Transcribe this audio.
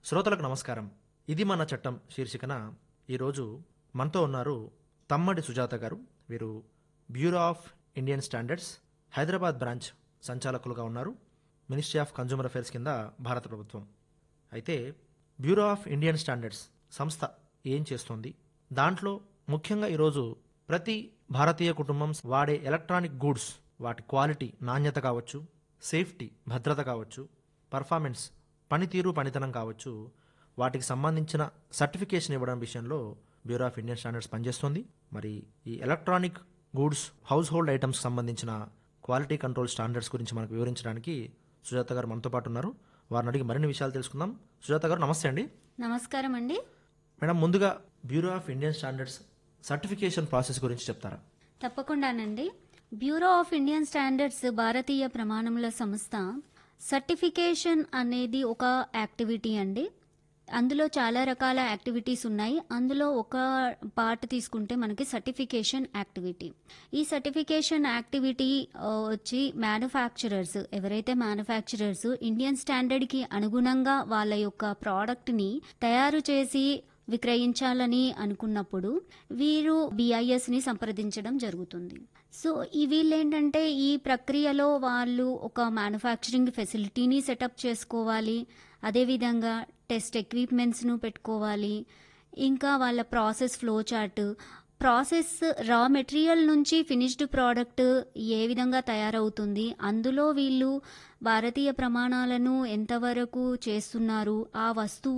శ్రోతలకు నమస్కారం ఇది మన చట్టం శీర్షికన ఈరోజు మనతో ఉన్నారు తమ్మడి సుజాత గారు వీరు bureau of Indian standards Hyderabad branch సంచాలకులుగా ఉన్నారు మినిస్ట్రీ ఆఫ్ కన్జ్యూమర్ అఫైర్స్ కింద భారత ప్రభుత్వం అయితే బ్యూరో ఆఫ్ ఇండియన్ స్టాండర్డ్స్ సంస్థ ఏం చేస్తుంది దాంట్లో ముఖ్యంగా ఈరోజు ప్రతి భారతీయ కుటుంబం వాడే ఎలక్ట్రానిక్ గూడ్స్ వాటి క్వాలిటీ నాణ్యత కావచ్చు సేఫ్టీ భద్రత కావచ్చు పర్ఫార్మెన్స్ పనితీరు పనితనం కావచ్చు వాటికి సంబంధించిన సర్టిఫికేషన్ ఇవ్వడం విషయంలో బ్యూరో ఆఫ్ ఇండియన్ స్టాండర్డ్స్ పనిచేస్తుంది మరి ఈ electronic goods household items సంబంధించిన క్వాలిటీ కంట్రోల్ స్టాండర్డ్స్ గురించి మనకు వివరించడానికి సుజాత గారు మనతో పాటు ఉన్నారు వారిని అడిగి మరిన్ని విషయాలు తెలుసుకుందాం సుజాత గారు నమస్తే అండి నమస్కారం అండి మేడం ముందుగా bureau of Indian standards certification process గురించి చెప్తారా తప్పకుండానండి బ్యూరో ఆఫ్ ఇండియన్ స్టాండర్డ్స్ భారతీయ ప్రమాణముల సంస్థ సర్టిఫికేషన్ అనేది ఒక యాక్టివిటీ అండి అందులో చాలా రకాల యాక్టివిటీస్ ఉన్నాయి అందులో ఒక పార్ట్ తీసుకుంటే మనకి సర్టిఫికేషన్ యాక్టివిటీ ఈ సర్టిఫికేషన్ యాక్టివిటీ ఆ, వచ్చి మ్యానుఫ్యాక్చరర్స్ ఎవరైతే మ్యానుఫ్యాక్చరర్స్ ఇండియన్ స్టాండర్డ్కి అనుగుణంగా వాళ్ళ యొక్క ప్రోడక్ట్ని తయారు చేసి విక్రయించాలని అనుకున్నప్పుడు వీరు బిఐఎస్ ని సంప్రదించడం జరుగుతుంది సో ఈ వీళ్ళు ఏంటంటే ఈ ప్రక్రియలో వాళ్ళు ఒక మ్యానుఫ్యాక్చరింగ్ ఫెసిలిటీని సెటప్ చేసుకోవాలి అదేవిధంగా టెస్ట్ ఎక్విప్మెంట్స్ను పెట్టుకోవాలి ఇంకా వాళ్ళ process flow chart process raw material నుంచి ఫినిష్డ్ ప్రోడక్ట్ ఏ విధంగా తయారవుతుంది అందులో వీళ్ళు భారతీయ ప్రమాణాలను ఎంతవరకు చేస్తున్నారు ఆ వస్తువు